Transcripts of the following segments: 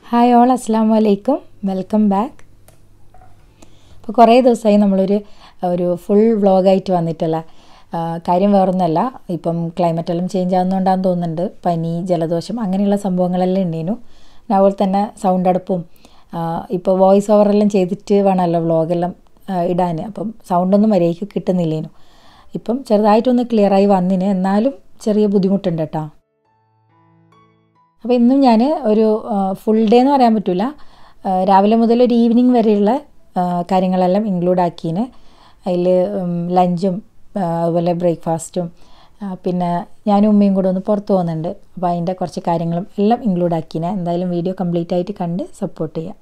hi all അസ്സാം വലൈക്കും welcome back അപ്പോൾ കുറേ ദിവസമായി നമ്മളൊരു ഒരു ഫുൾ വ്ളോഗായിട്ട് വന്നിട്ടല്ല ആ, കാര്യം വേറൊന്നുമല്ല ഇപ്പം ക്ലൈമറ്റ് എല്ലാം ചേഞ്ച് ആകുന്നതുകൊണ്ടാന്ന് തോന്നുന്നുണ്ട് പനി ജലദോഷം അങ്ങനെയുള്ള സംഭവങ്ങളെല്ലാം ഉണ്ടേനു പിന്നെ അതുപോലെ തന്നെ സൗണ്ട് അടുപ്പും ഇപ്പോൾ വോയിസ് ഓവറെല്ലാം ചെയ്തിട്ട് വേണമല്ലോ വ്ളോഗെല്ലാം ഇടാൻ അപ്പം സൗണ്ടൊന്നും മര്യാദയ്ക്ക് കിട്ടുന്നില്ലേനു ഇപ്പം ചെറുതായിട്ടൊന്ന് ക്ലിയറായി വന്നിന് എന്നാലും ചെറിയ ബുദ്ധിമുട്ടുണ്ട് കേട്ടോ അപ്പോൾ ഇന്നും ഞാൻ ഒരു ഫുൾ ഡേ എന്ന് പറയാൻ പറ്റില്ല രാവിലെ മുതൽ ഒരു ഈവനിങ് വരെയുള്ള ആ, കാര്യങ്ങളെല്ലാം ഇൻക്ലൂഡ് ആക്കീന് അതിൽ ലഞ്ചും അതുപോലെ ബ്രേക്ക്ഫാസ്റ്റും പിന്നെ ഞാനും ഉമ്മയും കൂടെ ഒന്ന് പുറത്ത് പോകുന്നുണ്ട് അപ്പോൾ അതിൻ്റെ കുറച്ച് കാര്യങ്ങളും എല്ലാം ഇൻക്ലൂഡ് ആക്കീനെ എന്തായാലും വീഡിയോ കംപ്ലീറ്റ് ആയിട്ട് കണ്ട് സപ്പോർട്ട് ചെയ്യാം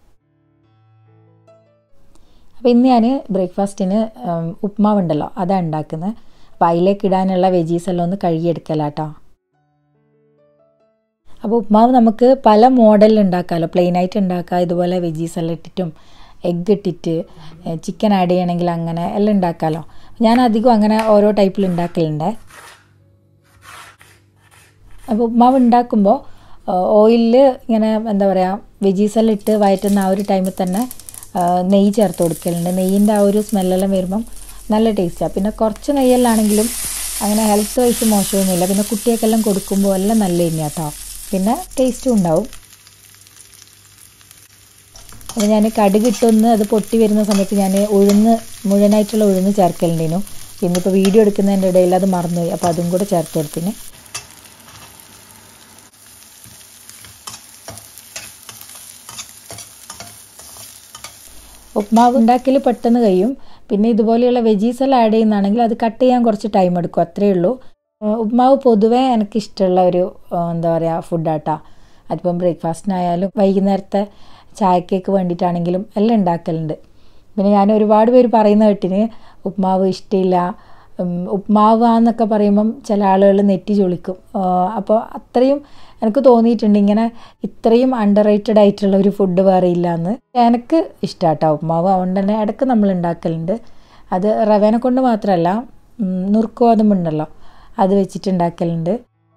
അപ്പോൾ ഇന്ന് ഞാൻ ബ്രേക്ക്ഫാസ്റ്റിന് ഉപ്മാവുണ്ടല്ലോ അതാണ് ഉണ്ടാക്കുന്നത് അപ്പോൾ അതിലേക്ക് ഇടാനുള്ള വെജീസ് എല്ലാം ഒന്ന് കഴുകിയെടുക്കലാട്ടോ അപ്പോൾ ഉപ്മാവ് നമുക്ക് പല മോഡലിൽ ഉണ്ടാക്കാമല്ലോ പ്ലെയിൻ ആയിട്ട് ഉണ്ടാക്കാം ഇതുപോലെ വെജീസ് എല്ലാം ഇട്ടിട്ടും എഗ്ഗ് ഇട്ടിട്ട് ചിക്കൻ ആഡ് ചെയ്യണമെങ്കിൽ അങ്ങനെ എല്ലാം ഉണ്ടാക്കാമല്ലോ ഞാൻ അധികം അങ്ങനെ ഓരോ ടൈപ്പിൽ ഉണ്ടാക്കലുണ്ട് അപ്പോൾ ഉപ്മാവ് ഉണ്ടാക്കുമ്പോൾ ഓയിലിൽ ഇങ്ങനെ എന്താ പറയുക വെജീസ് എല്ലാം ഇട്ട് വയറ്റുന്ന ആ ഒരു ടൈമിൽ തന്നെ ആ, നെയ്യ് ചേർത്ത് കൊടുക്കലുണ്ട് നെയ്യിൻ്റെ ആ ഒരു സ്മെല്ലെല്ലാം വരുമ്പം നല്ല ടേസ്റ്റാണ് പിന്നെ കുറച്ച് നെയ്യല്ലാണെങ്കിലും അങ്ങനെ ഹെൽത്ത് വൈസ് മോശമൊന്നുമില്ല പിന്നെ കുട്ടികൾക്കെല്ലാം കൊടുക്കുമ്പോൾ എല്ലാം നല്ല തന്നെയാണ് കേട്ടോ പിന്നെ ടേസ്റ്റും ഉണ്ടാവും അപ്പോൾ ഞാൻ കടുകിട്ടൊന്ന് അത് പൊട്ടി വരുന്ന സമയത്ത് ഞാൻ ഉഴുന്ന് മുഴുവനായിട്ടുള്ള ഉഴുന്ന് ചേർക്കലുണ്ടേനു ഇന്നിപ്പോൾ വീഡിയോ എടുക്കുന്നതിൻ്റെ ഇടയിൽ അത് മറന്നുപോയി അപ്പോൾ അതും കൂടെ ചേർത്ത് കൊടുത്തിന് ഉപ്മാവ് ഉണ്ടാക്കൽ പെട്ടെന്ന് കഴിയും പിന്നെ ഇതുപോലെയുള്ള വെജീസ് എല്ലാം ആഡ് ചെയ്യുന്നതാണെങ്കിൽ അത് കട്ട് ചെയ്യാൻ കുറച്ച് ടൈം എടുക്കും അത്രയേ ഉള്ളൂ ഏഹ് ഉപ്മാവ് പൊതുവേ എനിക്ക് ഇഷ്ടമുള്ള ഒരു ഏഹ് എന്താ പറയുക ഫുഡാട്ടാ അതിപ്പം ബ്രേക്ക്ഫാസ്റ്റിനായാലും വൈകുന്നേരത്തെ ചായക്കേക്ക് വേണ്ടിയിട്ടാണെങ്കിലും എല്ലാം ഉണ്ടാക്കലുണ്ട് പിന്നെ ഞാൻ ഒരുപാട് പേര് പറയുന്ന കേട്ടിന് ഉപ്മാവ് ഇഷ്ടമില്ല ഉം, ഉപ്മാവാന്നൊക്കെ പറയുമ്പം ചില ആളുകൾ നെറ്റി ചൊളിക്കും ഏഹ് അപ്പോൾ അത്രയും എനിക്ക് തോന്നിയിട്ടുണ്ട് ഇങ്ങനെ ഇത്രയും അണ്ടർ റേറ്റഡ് ആയിട്ടുള്ള ഒരു ഫുഡ് വേറെ ഇല്ല എന്ന് എനിക്ക് ഇഷ്ടമാട്ടോ ഉപ്മാവ് അതുകൊണ്ട് തന്നെ ഇടയ്ക്ക് നമ്മൾ ഉണ്ടാക്കലുണ്ട് അത് റവേനെ കൊണ്ട് മാത്രമല്ല ഉം, നുറുക്ക് ഗോതമ്പുണ്ടല്ലോ അത് വെച്ചിട്ട് ഉണ്ടാക്കലുണ്ട്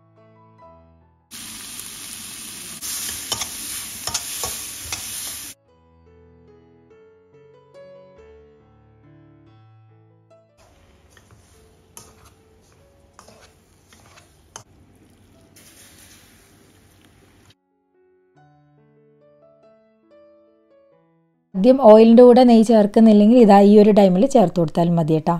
ആദ്യം ഓയിലിൻ്റെ കൂടെ നെയ്യ് ചേർക്കുന്നില്ലെങ്കിൽ ഇതാ ഈ ഒരു ടൈമിൽ ചേർത്ത് കൊടുത്താലും മതി കേട്ടോ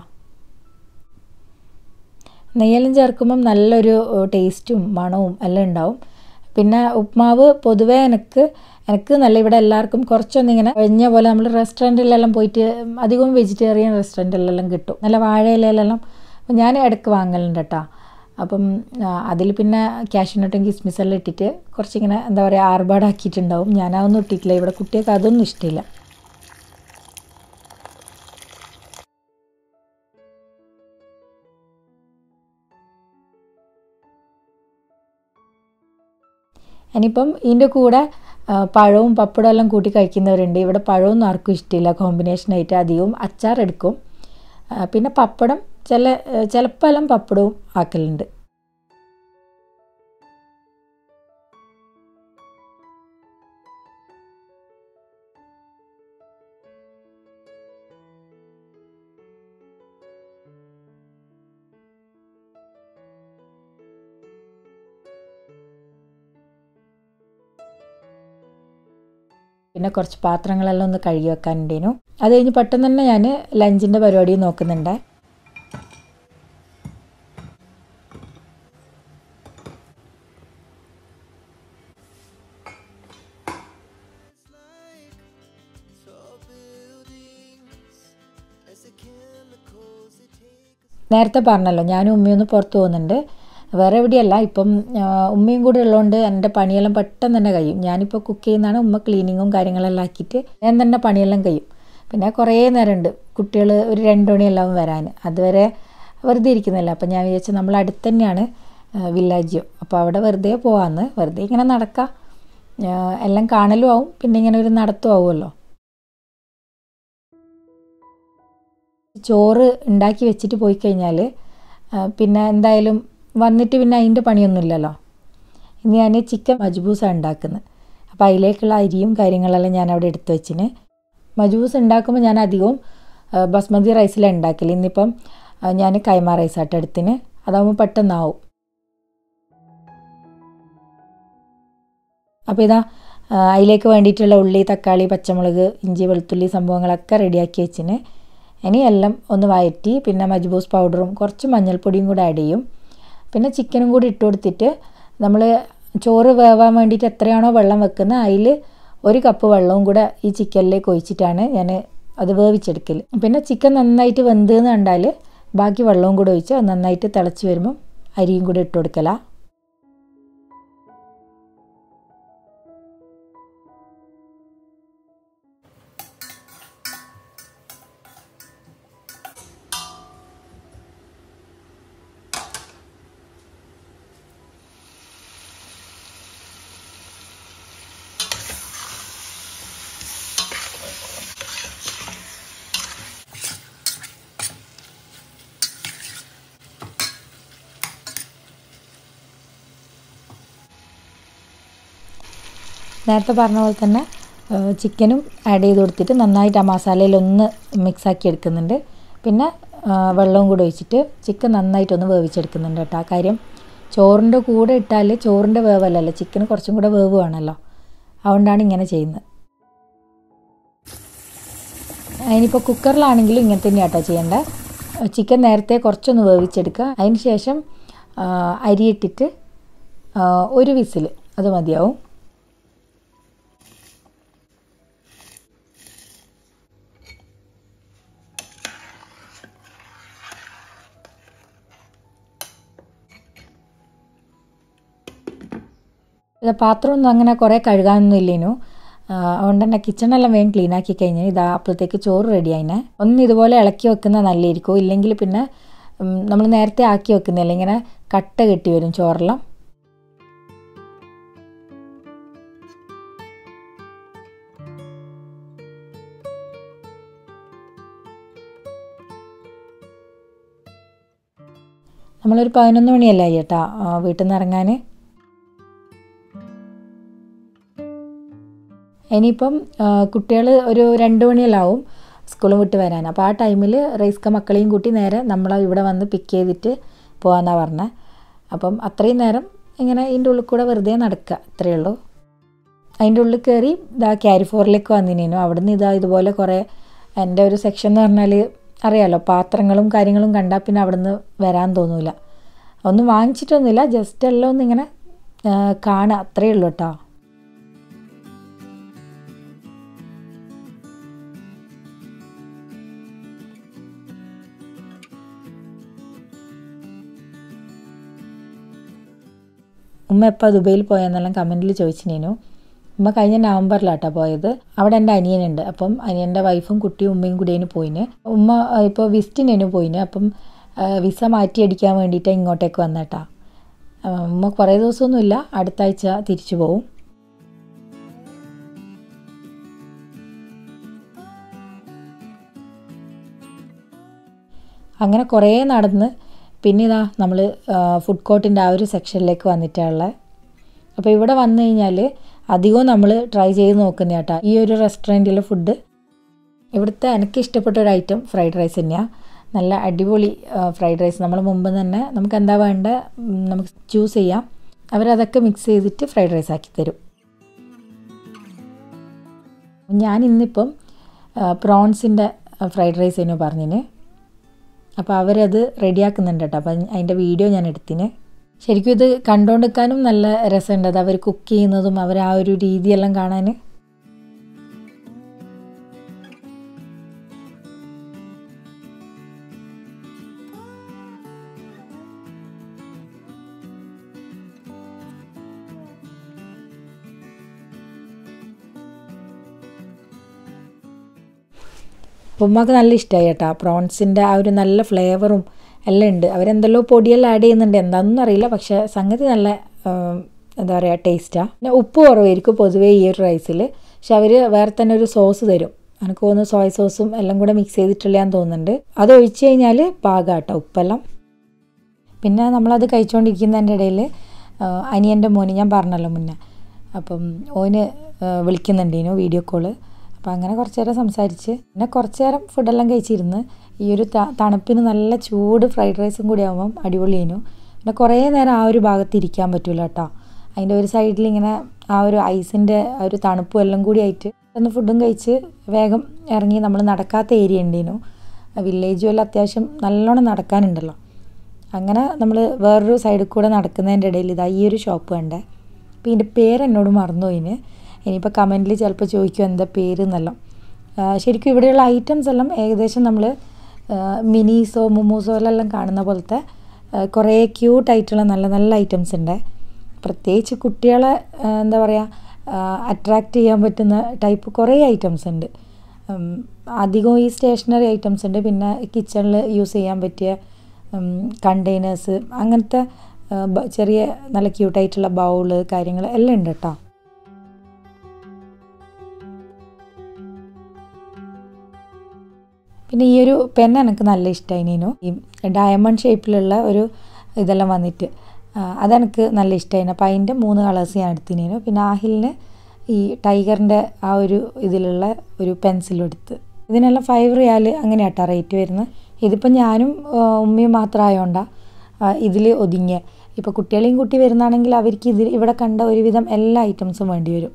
നെയ്യെല്ലാം ചേർക്കുമ്പം നല്ലൊരു ടേസ്റ്റും മണവും എല്ലാം ഉണ്ടാവും പിന്നെ ഉപ്മാവ് പൊതുവേ എനിക്ക് എനിക്ക് നല്ല ഇവിടെ എല്ലാവർക്കും കുറച്ചൊന്നിങ്ങനെ കഴിഞ്ഞ പോലെ നമ്മൾ റെസ്റ്റോറൻറ്റിലെല്ലാം പോയിട്ട് അധികവും വെജിറ്റേറിയൻ റെസ്റ്റോറൻറ്റിലെല്ലാം കിട്ടും നല്ല വാഴയിലെല്ലാം അപ്പം ഞാൻ ഇടയ്ക്ക് വാങ്ങലുണ്ട് കേട്ടോ അപ്പം അതിൽ പിന്നെ കാഷ്യൂനട്ടും കിസ്മിസ് എല്ലാം ഇട്ടിട്ട് കുറച്ചിങ്ങനെ എന്താ പറയുക ആർഭാടാക്കിയിട്ടുണ്ടാവും ഞാനതൊന്നും ഇട്ടിട്ടില്ല ഇവിടെ കുട്ടികൾക്ക് അതൊന്നും ഇഷ്ടമില്ല ഇനിയിപ്പം ഇതിൻ്റെ കൂടെ ആ, പഴവും പപ്പടവും എല്ലാം കൂട്ടി കഴിക്കുന്നവരുണ്ട് ഇവിടെ പഴമൊന്നും ആർക്കും ഇഷ്ടമില്ല കോമ്പിനേഷനായിട്ട് അധികവും അച്ചാർ എടുക്കും ആ, പിന്നെ പപ്പടം ചില ചിലപ്പോൾ എല്ലാം പപ്പടവും ആക്കലുണ്ട് പിന്നെ കുറച്ച് പാത്രങ്ങളെല്ലാം ഒന്ന് കഴുകി വെക്കാനുണ്ടേനു അത് കഴിഞ്ഞ് പെട്ടെന്ന് തന്നെ ഞാൻ ലഞ്ചിൻ്റെ പരിപാടി നോക്കുന്നുണ്ട് നേരത്തെ പറഞ്ഞല്ലോ ഞാനും ഉമ്മയൊന്ന് പുറത്ത് പോകുന്നുണ്ട് വേറെ എവിടെയല്ല ഇപ്പം ആ, ഉമ്മയും കൂടെ ഉള്ളതുകൊണ്ട് എൻ്റെ പണിയെല്ലാം പെട്ടെന്ന് തന്നെ കഴിയും ഞാനിപ്പോൾ കുക്ക് ചെയ്യുന്നതാണ് ഉമ്മ ക്ലീനിങ്ങും കാര്യങ്ങളെല്ലാം ആക്കിയിട്ട് ഞാൻ തന്നെ പണിയെല്ലാം കഴിയും പിന്നെ കുറേ നേരമുണ്ട് കുട്ടികൾ ഒരു രണ്ട് മണിയെല്ലാം വരാൻ അതുവരെ വെറുതെ ഇരിക്കുന്നില്ല അപ്പം ഞാൻ വിചാരിച്ചു നമ്മൾ അടുത്ത് തന്നെയാണ് വില്ലാജിയോ അപ്പോൾ അവിടെ വെറുതെ പോവാന്ന് വെറുതെ ഇങ്ങനെ നടക്കാം ആ, എല്ലാം കാണലും ആവും പിന്നെ ഇങ്ങനെ ഒരു നടത്തും ആവുമല്ലോ ചോറ് ഉണ്ടാക്കി വെച്ചിട്ട് പോയി കഴിഞ്ഞാൽ പിന്നെ എന്തായാലും വന്നിട്ട് പിന്നെ അതിൻ്റെ പണിയൊന്നുമില്ലല്ലോ ഇന്ന് ഞാൻ ചിക്കൻ മജ്ബൂസാണ് ഉണ്ടാക്കുന്നത് അപ്പോൾ അതിലേക്കുള്ള അരിയും കാര്യങ്ങളെല്ലാം ഞാൻ അവിടെ എടുത്തു വെച്ചിന് മജൂസ് ഉണ്ടാക്കുമ്പോൾ ഞാൻ അധികവും ആ, ബസ്മതി റൈസിലാണ് ഉണ്ടാക്കൽ ഇന്നിപ്പം ആ, ഞാൻ കൈമ റൈസായിട്ട് എടുത്തിന് അതാകുമ്പോൾ പെട്ടെന്നാവും അപ്പോൾ ഇതാ ആ, അതിലേക്ക് വേണ്ടിയിട്ടുള്ള ഉള്ളി തക്കാളി പച്ചമുളക് ഇഞ്ചി വെളുത്തുള്ളി സംഭവങ്ങളൊക്കെ റെഡിയാക്കി വെച്ചിന് ഇനി എല്ലാം ഒന്ന് വഴറ്റി പിന്നെ മജ്ബൂസ് പൗഡറും കുറച്ച് മഞ്ഞൾപ്പൊടിയും കൂടെ ആഡ് ചെയ്യും പിന്നെ ചിക്കനും കൂടി ഇട്ട് കൊടുത്തിട്ട് നമ്മൾ ചോറ് വേവാൻ വേണ്ടിയിട്ട് എത്രയാണോ വെള്ളം വെക്കുന്നത് അതിൽ ഒരു കപ്പ് വെള്ളവും കൂടെ ഈ ചിക്കനിലേക്ക് ഒഴിച്ചിട്ടാണ് ഞാൻ അത് വേവിച്ചെടുക്കൽ പിന്നെ ചിക്കൻ നന്നായിട്ട് വെന്തെന്ന് കണ്ടാൽ ബാക്കി വെള്ളവും കൂടെ ഒഴിച്ച് അത് നന്നായിട്ട് തിളച്ച് വരുമ്പം അരിയും കൂടി ഇട്ട് കൊടുക്കലാണ് നേരത്തെ പറഞ്ഞ പോലെ തന്നെ ഏഹ്, ചിക്കനും ആഡ് ചെയ്ത് കൊടുത്തിട്ട് നന്നായിട്ട് ആ മസാലയിലൊന്ന് മിക്സാക്കി എടുക്കുന്നുണ്ട് പിന്നെ ആ, വെള്ളവും കൂടെ ഒഴിച്ചിട്ട് ചിക്കൻ നന്നായിട്ടൊന്ന് വേവിച്ചെടുക്കുന്നുണ്ട് കേട്ടോ ആ കാര്യം ചോറിൻ്റെ കൂടെ ഇട്ടാൽ ചോറിൻ്റെ വേവല്ലല്ലോ ചിക്കന് കുറച്ചും കൂടെ വേവ് വേണമല്ലോ അതുകൊണ്ടാണ് ഇങ്ങനെ ചെയ്യുന്നത് അതിനിപ്പോൾ കുക്കറിലാണെങ്കിലും ഇങ്ങനെ തന്നെയാണ് കേട്ടോ ചെയ്യേണ്ടത് ചിക്കൻ നേരത്തെ കുറച്ചൊന്ന് വേവിച്ചെടുക്കുക അതിന് ശേഷം ആ, അരിയിട്ടിട്ട് ആ, ഒരു വിസിൽ അത് മതിയാവും ഇത് പാത്രമൊന്നും അങ്ങനെ കുറേ കഴുകാനൊന്നും ഇല്ലേനു ആ, അതുകൊണ്ട് തന്നെ കിച്ചണെല്ലാം വേഗം ക്ലീൻ ആക്കി കഴിഞ്ഞ് ഇതാ അപ്പോഴത്തേക്ക് ചോറ് റെഡി ആയിനെ ഒന്ന് ഇതുപോലെ ഇളക്കി വെക്കുന്ന നല്ലതായിരിക്കും ഇല്ലെങ്കിൽ പിന്നെ നമ്മൾ നേരത്തെ ആക്കി വെക്കുന്നില്ല ഇങ്ങനെ കട്ട കെട്ടി വരും ചോറെല്ലാം നമ്മളൊരു പതിനൊന്ന് മണിയല്ല ചേട്ടാ വീട്ടിൽ നിന്ന് ഇറങ്ങാൻ ഇനിയിപ്പം കുട്ടികൾ ഒരു രണ്ട് മണിയെല്ലാവും സ്കൂൾ വിട്ട് വരാൻ അപ്പോൾ ആ ടൈമിൽ റൈസ്ക മക്കളെയും കൂട്ടി നേരെ നമ്മൾ ഇവിടെ വന്ന് പിക്ക് ചെയ്തിട്ട് പോകാമെന്നാണ് പറഞ്ഞത് അപ്പം അത്രയും നേരം ഇങ്ങനെ ഇതിൻ്റെ ഉള്ളിൽ കൂടെ വെറുതെ നടക്കുക അത്രയേ ഉള്ളൂ അതിൻ്റെ ഉള്ളിൽ കയറി ഇതാ ക്യാരി ഫോറിലേക്ക് വന്നിനു അവിടുന്ന് ഇതാ ഇതുപോലെ കുറേ എൻ്റെ ഒരു സെക്ഷൻ എന്ന് പറഞ്ഞാൽ അറിയാലോ പാത്രങ്ങളും കാര്യങ്ങളും കണ്ടാൽ പിന്നെ അവിടുന്ന് വരാൻ തോന്നൂല ഒന്നും വാങ്ങിച്ചിട്ടൊന്നുമില്ല ജസ്റ്റ് എല്ലാം ഒന്നിങ്ങനെ കാണുക അത്രയേ ഉള്ളൂ കേട്ടോ ഉമ്മ എപ്പോൾ ദുബൈയിൽ പോയെന്നെല്ലാം കമൻറ്റിൽ ചോദിച്ചിനേനു ഉമ്മ കഴിഞ്ഞ നവംബറിലാട്ടോ പോയത് അവിടെ എൻ്റെ അനിയനുണ്ട് അപ്പം അനിയൻ്റെ വൈഫും കുട്ടിയും ഉമ്മയും കൂടിയാണ് പോയിന് ഉമ്മ ഇപ്പോൾ വിസിറ്റിനു പോയിന് അപ്പം വിസ മാറ്റി അടിക്കാൻ വേണ്ടിയിട്ട് ഇങ്ങോട്ടേക്ക് വന്നേട്ടാ ഉമ്മ കുറേ ദിവസമൊന്നുമില്ല അടുത്ത ആഴ്ച തിരിച്ചു പോവും അങ്ങനെ കുറേ നടന്ന് പിന്നെ ഇതാ നമ്മൾ ഫുഡ് കോർട്ടിൻ്റെ ആ ഒരു സെക്ഷനിലേക്ക് വന്നിട്ടുള്ളത് അപ്പോൾ ഇവിടെ വന്നു കഴിഞ്ഞാൽ അധികവും നമ്മൾ ട്രൈ ചെയ്ത് നോക്കുന്ന കേട്ടോ ഈ ഒരു റെസ്റ്റോറൻറ്റിലെ ഫുഡ് ഇവിടുത്തെ എനിക്ക് ഇഷ്ടപ്പെട്ട ഒരു ഐറ്റം ഫ്രൈഡ് റൈസ് തന്നെയാണ് നല്ല അടിപൊളി ഫ്രൈഡ് റൈസ് നമ്മൾ മുമ്പ് തന്നെ നമുക്ക് എന്താ വേണ്ട നമുക്ക് ചൂസ് ചെയ്യാം അവരതൊക്കെ മിക്സ് ചെയ്തിട്ട് ഫ്രൈഡ് റൈസ് ആക്കി തരും ഞാൻ ഇന്നിപ്പം പ്രോൺസിൻ്റെ ഫ്രൈഡ് റൈസ് തന്നെ പറഞ്ഞിന് അപ്പോൾ അവരത് റെഡിയാക്കുന്നുണ്ട് കേട്ടോ അപ്പം അതിൻ്റെ വീഡിയോ ഞാൻ എടുത്തിന് ശരിക്കും ഇത് കണ്ടുകൊണ്ടിരിക്കാനും നല്ല രസമുണ്ട് അത് അവർ കുക്ക് ചെയ്യുന്നതും അവർ ആ ഒരു രീതിയെല്ലാം കാണാൻ ഉമ്മക്ക് നല്ല ഇഷ്ടമായി കേട്ടോ പ്രോൺസിൻ്റെ ആ ഒരു നല്ല ഫ്ലേവറും എല്ലാം ഉണ്ട് അവരെന്തെല്ലോ പൊടിയെല്ലാം ആഡ് ചെയ്യുന്നുണ്ട് എന്താണെന്നൊന്നും അറിയില്ല പക്ഷേ സംഗതി നല്ല എന്താ പറയുക ടേസ്റ്റാണ് പിന്നെ ഉപ്പ് കുറവായിരിക്കും പൊതുവേ ഈ ഒരു റൈസിൽ പക്ഷെ അവർ വേറെ തന്നെ ഒരു സോസ് തരും എനിക്ക് തോന്നുന്നു സോയ സോസും എല്ലാം കൂടെ മിക്സ് ചെയ്തിട്ടില്ലാന്ന് തോന്നുന്നുണ്ട് അത് ഒഴിച്ച് കഴിഞ്ഞാൽ പാകാട്ടോ ഉപ്പെല്ലാം പിന്നെ നമ്മളത് കഴിച്ചുകൊണ്ടിരിക്കുന്നതിൻ്റെ ഇടയിൽ അനിയൻ്റെ മോന് ഞാൻ പറഞ്ഞല്ലോ മുന്നേ അപ്പം ഓന് വിളിക്കുന്നുണ്ടേനു വീഡിയോ കോള് അപ്പോൾ അങ്ങനെ കുറച്ച് നേരം സംസാരിച്ച് പിന്നെ കുറച്ച് നേരം ഫുഡെല്ലാം കഴിച്ചിരുന്ന് ഈ ഒരു ത- തണുപ്പിന് നല്ല ചൂട് ഫ്രൈഡ് റൈസും കൂടി ആകുമ്പം അടിപൊളിയേനു പിന്നെ കുറേ നേരം ആ ഒരു ഭാഗത്ത് ഇരിക്കാൻ പറ്റൂല കേട്ടോ അതിൻ്റെ ഒരു സൈഡിൽ ഇങ്ങനെ ആ ഒരു ഐസിൻ്റെ ആ ഒരു തണുപ്പും എല്ലാം കൂടി ആയിട്ട് ഒന്ന് ഫുഡും കഴിച്ച് വേഗം ഇറങ്ങി നമ്മൾ നടക്കാത്ത ഏരിയ ഉണ്ടേനു വില്ലേജും എല്ലാം അത്യാവശ്യം നല്ലോണം നടക്കാനുണ്ടല്ലോ അങ്ങനെ നമ്മൾ വേറൊരു സൈഡിൽ കൂടെ നടക്കുന്നതിൻ്റെ ഇടയിൽ ഇതാ ഈ ഒരു ഷോപ്പ് കണ്ടേ അപ്പോൾ ഇതിൻ്റെ പേര് എന്നോട് മറന്നുപോയിന് ഇനിയിപ്പോൾ കമൻറ്റിൽ ചിലപ്പോൾ ചോദിക്കും എന്താ പേര് എന്നെല്ലാം ആ, ശരിക്കും ഇവിടെയുള്ള ഐറ്റംസ് എല്ലാം ഏകദേശം നമ്മൾ മിനീസോ മുമൂസോ എല്ലാം കാണുന്ന പോലത്തെ ആ, കുറേ ക്യൂട്ടായിട്ടുള്ള നല്ല നല്ല ഐറ്റംസ് ഉണ്ട് പ്രത്യേകിച്ച് കുട്ടികളെ ആ, എന്താ പറയുക അട്രാക്റ്റ് ചെയ്യാൻ പറ്റുന്ന ടൈപ്പ് കുറേ ഐറ്റംസ് ഉണ്ട് ഉം, അധികവും ഈ സ്റ്റേഷനറി ഐറ്റംസ് ഉണ്ട് പിന്നെ കിച്ചണിൽ യൂസ് ചെയ്യാൻ പറ്റിയ കണ്ടെയ്നേഴ്സ് അങ്ങനത്തെ ആ, ബ- ചെറിയ നല്ല ക്യൂട്ടായിട്ടുള്ള ബൗള് കാര്യങ്ങൾ എല്ലാം ഉണ്ട് കേട്ടോ പിന്നെ ഈ ഒരു പെൻ എനിക്ക് നല്ല ഇഷ്ടമായിനു ഈ ഡയമണ്ട് ഷേപ്പിലുള്ള ഒരു ഇതെല്ലാം വന്നിട്ട് ആ, അതെനിക്ക് നല്ല ഇഷ്ടമായിരുന്നു അപ്പോൾ അതിൻ്റെ മൂന്ന് കളേഴ്സ് ഞാൻ എടുത്തിനു പിന്നെ ആഹിലിന് ഈ ടൈഗറിൻ്റെ ആ ഒരു ഇതിലുള്ള ഒരു പെൻസിലും എടുത്ത് ഇതിനെല്ലാം ഫൈവ് റിയാൽ അങ്ങനെയാട്ടോ റേറ്റ് വരുന്നത് ഇതിപ്പോൾ ഞാനും ആ, ഉമ്മയും മാത്രം ആയതുകൊണ്ടാണ് ഇതിൽ ഒതുങ്ങിയ ഇപ്പോൾ കുട്ടികളെയും കൂട്ടി വരുന്നതാണെങ്കിൽ അവർക്ക് ഇതിൽ ഇവിടെ കണ്ട ഒരുവിധം എല്ലാ ഐറ്റംസും വേണ്ടി വരും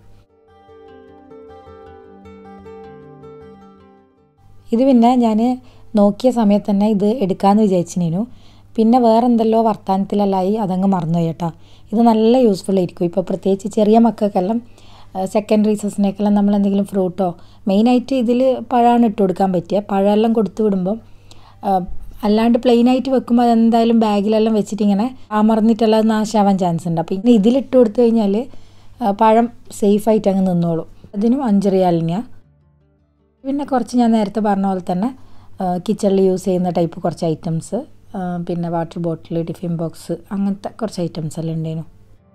ഇത് പിന്നെ ഞാൻ നോക്കിയ സമയത്ത് തന്നെ ഇത് എടുക്കാമെന്ന് വിചാരിച്ചിനു പിന്നെ വേറെ എന്തെല്ലോ വർത്തമാനത്തിലല്ലായി അതങ്ങ് മറന്നുപോയി കേട്ടോ ഇത് നല്ല യൂസ്ഫുൾ ആയിരിക്കും ഇപ്പോൾ പ്രത്യേകിച്ച് ചെറിയ മക്കൾക്കെല്ലാം സെക്കൻഡ് റീസസിനേക്കെല്ലാം നമ്മൾ എന്തെങ്കിലും ഫ്രൂട്ടോ മെയിനായിട്ട് ഇതിൽ പഴമാണ് ഇട്ട് കൊടുക്കാൻ പറ്റിയ പഴമെല്ലാം കൊടുത്തു വിടുമ്പം ആ, അല്ലാണ്ട് പ്ലെയിൻ ആയിട്ട് വെക്കുമ്പോൾ അതെന്തായാലും ബാഗിലെല്ലാം വെച്ചിട്ട് ഇങ്ങനെ അമർന്നിട്ടെല്ലാം അത് നാശാവാൻ ചാൻസ് ഉണ്ട് അപ്പോൾ ഇങ്ങനെ ഇതിലിട്ട് കൊടുത്തു കഴിഞ്ഞാൽ ആ, പഴം സേഫായിട്ട് അങ്ങ് നിന്നോളും അതിനും അഞ്ച് റിയാലിനാണ് പിന്നെ കുറച്ച് ഞാൻ നേരത്തെ പറഞ്ഞ പോലെ തന്നെ കിച്ചണിൽ യൂസ് ചെയ്യുന്ന ടൈപ്പ് കുറച്ച് ഐറ്റംസ് പിന്നെ വാട്ടർ ബോട്ടിൽ ടിഫിൻ ബോക്സ് അങ്ങനത്തെ കുറച്ച് ഐറ്റംസ് എല്ലാം ഉണ്ടായിരുന്നു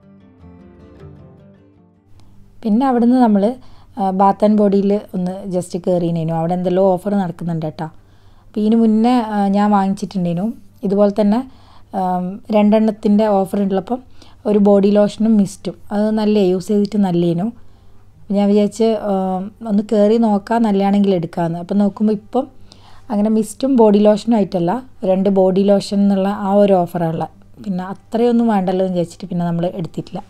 പിന്നെ അവിടുന്ന് നമ്മൾ ബാത്ത് ആൻഡ് ബോഡിയിൽ ഒന്ന് ജസ്റ്റ് കയറിനേനു അവിടെ എന്തെല്ലോ ഓഫർ നടക്കുന്നുണ്ട് കേട്ടോ അപ്പോൾ ഇതിന് മുന്നേ ആ, ഞാൻ വാങ്ങിച്ചിട്ടുണ്ടേനു ഇതുപോലെ തന്നെ ആം, രണ്ടെണ്ണത്തിൻ്റെ ഓഫർ ഉള്ളപ്പം ഒരു ബോഡി ലോഷനും മിസ്റ്റും അത് നല്ല യൂസ് ചെയ്തിട്ട് നല്ലേനു ഞാൻ വിചാരിച്ച് ആം, ഒന്ന് കയറി നോക്കാം നല്ലതാണെങ്കിൽ എടുക്കാമെന്ന് അപ്പം നോക്കുമ്പോൾ ഇപ്പം അങ്ങനെ മിസ്റ്റും ബോഡി ലോഷനും ആയിട്ടല്ല രണ്ട് ബോഡി ലോഷൻ എന്നുള്ള ആ ഒരു ഓഫറുള്ള പിന്നെ അത്രയൊന്നും വേണ്ടല്ലോ എന്ന് വിചാരിച്ചിട്ട് പിന്നെ നമ്മൾ എടുത്തിട്ടില്ല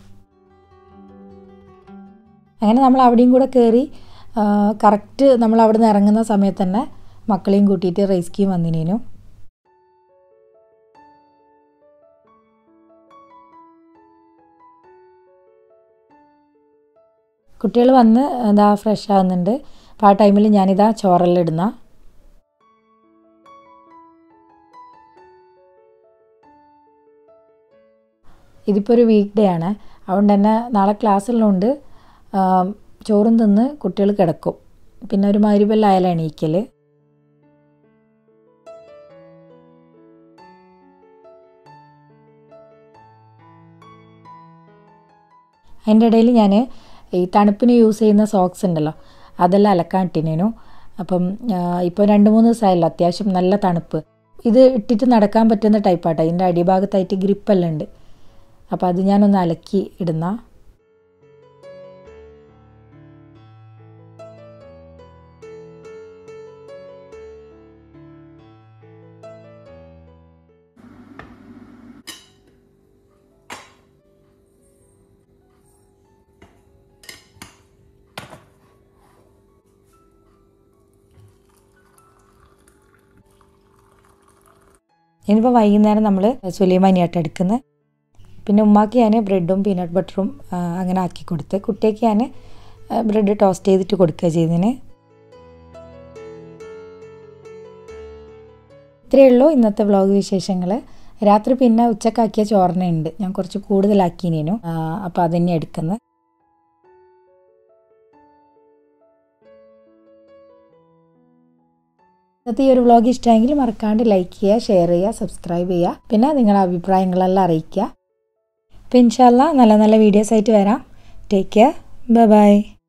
അങ്ങനെ നമ്മൾ അവിടെയും കൂടെ കയറി കറക്റ്റ് നമ്മൾ അവിടെ നിന്ന് ഇറങ്ങുന്ന സമയത്ത് തന്നെ മക്കളെയും കൂട്ടിയിട്ട് റേസ്ക്യൂ വന്നിനേനു കുട്ടികൾ വന്ന് ഇതാ ഫ്രഷ് ആകുന്നുണ്ട് അപ്പോൾ ആ ടൈമിൽ ഞാനിതാ ചോറെല്ലാം ഇടുന്ന ഇതിപ്പോൾ ഒരു വീക്ക് ഡേ ആണ് അതുകൊണ്ട് തന്നെ നാളെ ക്ലാസ്സുള്ളതുകൊണ്ട് ചോറും തിന്ന് കുട്ടികൾ കിടക്കും പിന്നെ ഒരു മരുബെല്ലായാലും എണീക്കൽ അതിൻ്റെ ഇടയിൽ ഞാൻ ഈ തണുപ്പിന് യൂസ് ചെയ്യുന്ന സോക്സ് ഉണ്ടല്ലോ അതെല്ലാം അലക്കാൻ ഇട്ടിനേനു അപ്പം ഇപ്പോൾ രണ്ട് മൂന്ന് ദിവസമായല്ലോ അത്യാവശ്യം നല്ല തണുപ്പ് ഇത് ഇട്ടിട്ട് നടക്കാൻ പറ്റുന്ന ടൈപ്പാട്ടോ ഇതിൻ്റെ അടിഭാഗത്തായിട്ട് ഗ്രിപ്പെല്ലാം ഉണ്ട് അപ്പോൾ അത് ഞാനൊന്ന് അലക്കി ഇടുന്ന ഇനിയിപ്പോൾ വൈകുന്നേരം നമ്മൾ സുലൈമാനിയായിട്ട് എടുക്കുന്നത് പിന്നെ ഉമ്മാക്ക് ഞാൻ ബ്രെഡും പീനട്ട് ബട്ടറും ആ, അങ്ങനെ ആക്കി കൊടുത്ത് കുട്ടിക്ക് ഞാൻ ബ്രെഡ് ടോസ്റ്റ് ചെയ്തിട്ട് കൊടുക്കുക ചെയ്തതിന് ഇത്രയേ ഉള്ളൂ ഇന്നത്തെ വ്ളോഗ് വിശേഷങ്ങൾ രാത്രി പിന്നെ ഉച്ചക്കാക്കിയ ചോറിനെ ഉണ്ട് ഞാൻ കുറച്ച് കൂടുതലാക്കിനേനു അപ്പോൾ അതന്നെ എടുക്കുന്നത് ഇന്നത്തെ ഈ ഒരു വ്ളോഗ് ഇഷ്ടമെങ്കിൽ മറക്കാണ്ട് ലൈക്ക് ചെയ്യുക ഷെയർ ചെയ്യുക സബ്സ്ക്രൈബ് ചെയ്യുക പിന്നെ നിങ്ങളുടെ അഭിപ്രായങ്ങളെല്ലാം അറിയിക്കുക അപ്പോൾ ഇൻഷാല്ല നല്ല നല്ല വീഡിയോസ് ആയിട്ട് വരാം ടേക്ക് കെയർ ബൈ ബൈ